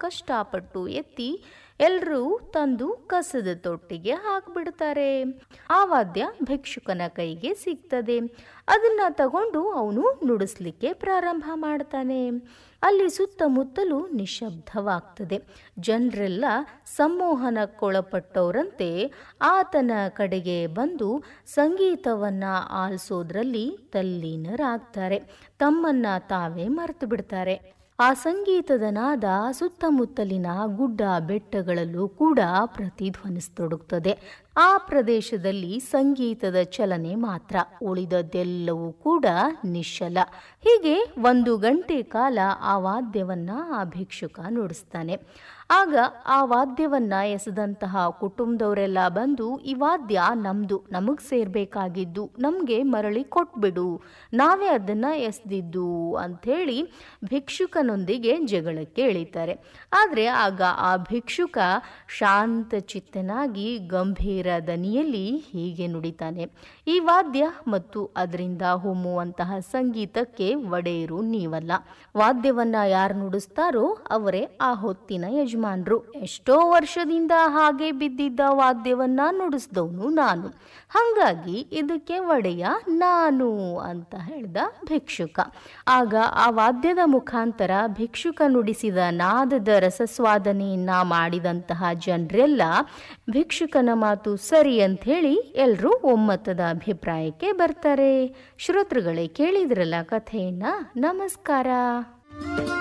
ಕಷ್ಟಪಟ್ಟು ಎತ್ತಿ ಎಲ್ಲರೂ ತಂದು ಕಸದ ತೊಟ್ಟಿಗೆ ಹಾಕ್ಬಿಡ್ತಾರೆ ಆ ವಾದ್ಯ ಭಿಕ್ಷುಕನ ಕೈಗೆ ಸಿಗ್ತದೆ ಅದನ್ನ ತಗೊಂಡು ಅವನು ನುಡಿಸ್ಲಿಕ್ಕೆ ಪ್ರಾರಂಭ ಮಾಡ್ತಾನೆ ಅಲ್ಲಿ ಸುತ್ತಮುತ್ತಲೂ ನಿಶಬ್ದವಾಗ್ತದೆ ಜನರೆಲ್ಲ ಸಂಮೋಹನಕ್ಕೊಳಪಟ್ಟವರಂತೆ ಆತನ ಕಡೆಗೆ ಬಂದು ಸಂಗೀತವನ್ನ ಆಲಿಸೋದ್ರಲ್ಲಿ ತಲ್ಲೀನರಾಗ್ತಾರೆ ತಮ್ಮನ್ನ ತಾವೇ ಮರೆತು ಬಿಡ್ತಾರೆ ಆ ಸಂಗೀತದ ನಾದ ಸುತ್ತಮುತ್ತಲಿನ ಗುಡ್ಡ ಬೆಟ್ಟಗಳಲ್ಲೂ ಕೂಡ ಪ್ರತಿಧ್ವನಿಸ್ತೊಡಗುತ್ತದೆ ಆ ಪ್ರದೇಶದಲ್ಲಿ ಸಂಗೀತದ ಚಲನೆ ಮಾತ್ರ ಉಳಿದದ್ದೆಲ್ಲವೂ ಕೂಡ ನಿಶ್ಚಲ ಹೀಗೆ ಒಂದು ಗಂಟೆ ಕಾಲ ಆ ವಾದ್ಯವನ್ನ ಆ ಭಿಕ್ಷುಕ ನುಡಿಸ್ತಾನೆ ಆಗ ಆ ವಾದ್ಯವನ್ನ ಎಸೆದಂತಹ ಕುಟುಂಬದವರೆಲ್ಲ ಬಂದು ಈ ವಾದ್ಯ ನಮ್ದು ನಮಗ್ ಸೇರ್ಬೇಕಾಗಿದ್ದು ನಮ್ಗೆ ಮರಳಿ ಕೊಟ್ಬಿಡು ನಾವೇ ಅದನ್ನ ಎಸ್ದಿದ್ದು ಅಂಥೇಳಿ ಭಿಕ್ಷುಕನೊಂದಿಗೆ ಜಗಳಕ್ಕೆ ಇಳಿತಾರೆ ಆದ್ರೆ ಆಗ ಆ ಭಿಕ್ಷುಕ ಶಾಂತ ಚಿತ್ತನಾಗಿ ಗಂಭೀರ ದನಿಯಲ್ಲಿ ಹೀಗೆ ನುಡಿತಾನೆ ಈ ವಾದ್ಯ ಮತ್ತು ಅದರಿಂದ ಹೊಮ್ಮುವಂತಹ ಸಂಗೀತಕ್ಕೆ ಒಡೆಯರು ನೀವಲ್ಲ ವಾದ್ಯವನ್ನ ಯಾರು ನುಡಿಸ್ತಾರೋ ಅವರೇ ಆ ಹೊತ್ತಿನ ಯಜಮಾನ್ರು ಎಷ್ಟೋ ವರ್ಷದಿಂದ ಹಾಗೆ ಬಿದ್ದಿದ್ದ ವಾದ್ಯವನ್ನ ನುಡಿಸ್ದವನು ನಾನು ಹಾಗಾಗಿ ಇದಕ್ಕೆ ಒಡೆಯ ನಾನು ಅಂತ ಹೇಳ್ದ ಭಿಕ್ಷುಕ ಆಗ ಆ ವಾದ್ಯದ ಮುಖಾಂತರ ಭಿಕ್ಷುಕ ನುಡಿಸಿದ ನಾದದ ರಸಸ್ವಾದನೆಯನ್ನ ಮಾಡಿದಂತಹ ಜನರೆಲ್ಲ ಭಿಕ್ಷುಕನ ಮಾತು ಸರಿ ಅಂತ ಹೇಳಿ ಎಲ್ಲರೂ ಒಮ್ಮತದ ಅಭಿಪ್ರಾಯಕ್ಕೆ ಬರ್ತಾರೆ ಶ್ರೋತೃಗಳೇ ಕೇಳಿದ್ರಲ್ಲ ಕಥೆಯನ್ನ ನಮಸ್ಕಾರ